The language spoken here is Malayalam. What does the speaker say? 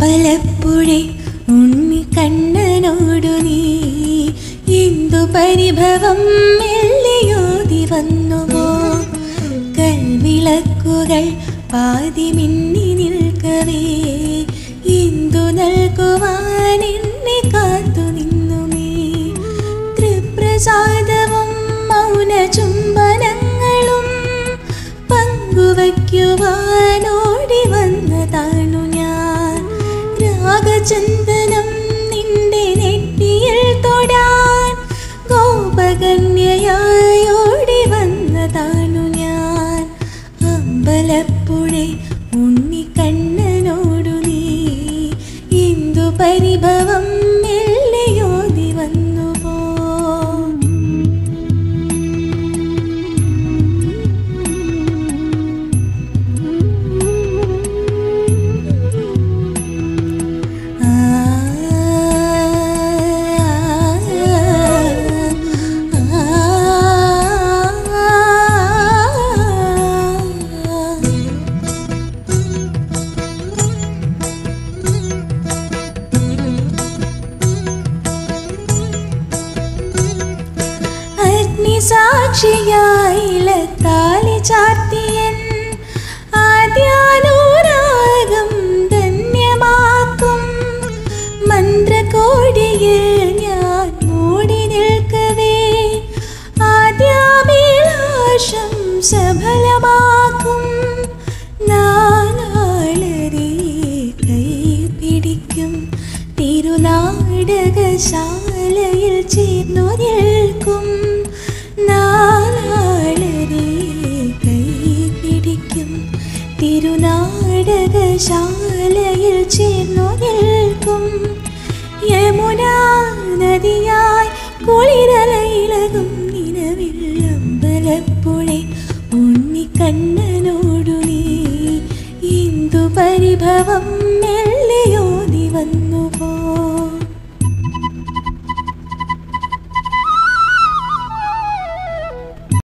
അമ്പലപ്പുഴെ ഉണ്ണിക്കണ്ണനോടു നീ എന്തു പരിഭവം മെല്ലിയോതി വന്നുവോ കൽവിളക്കുകൾ പാതി മിന്നി നിൽക്കവേ എന്തു നൽകുവാൻ എന്നെ കാത്തു നിന്നു നീ തൃപ്രസാദവും മൗന ചുംബനങ്ങളും പങ്കുവയ്ക്കുവാനോടി വന്നതാണു ഞാൻ രാഗചന്ദനം നിന്റെ നെറ്റിയിൽ തൊടാൻ ഗോപകന്യയായി ഓടി വന്നതാണു ഞാൻ അമ്പലപ്പുഴെ ഉണ്ണിക്കണ്ണനോടു നീ എന്തു പരിഭവം മെല്ലെയോതി വന്നുവോ അഗ്നിസാക്ഷിയായിലത്താലി ചാർത്തിയൻ ആദ്യാനുരാഗം ധന്യമാക്കും മന്ത്രകോടിയിൽ ഞാൻ മൂടി നിൽക്കവേ ആദ്യാഭിലാഷം സഫലമാക്കും നാലാളരെ കൈ പിടിക്കും തിരുനാടകശാലയിൽ ചേർന്നു നിൽക്കും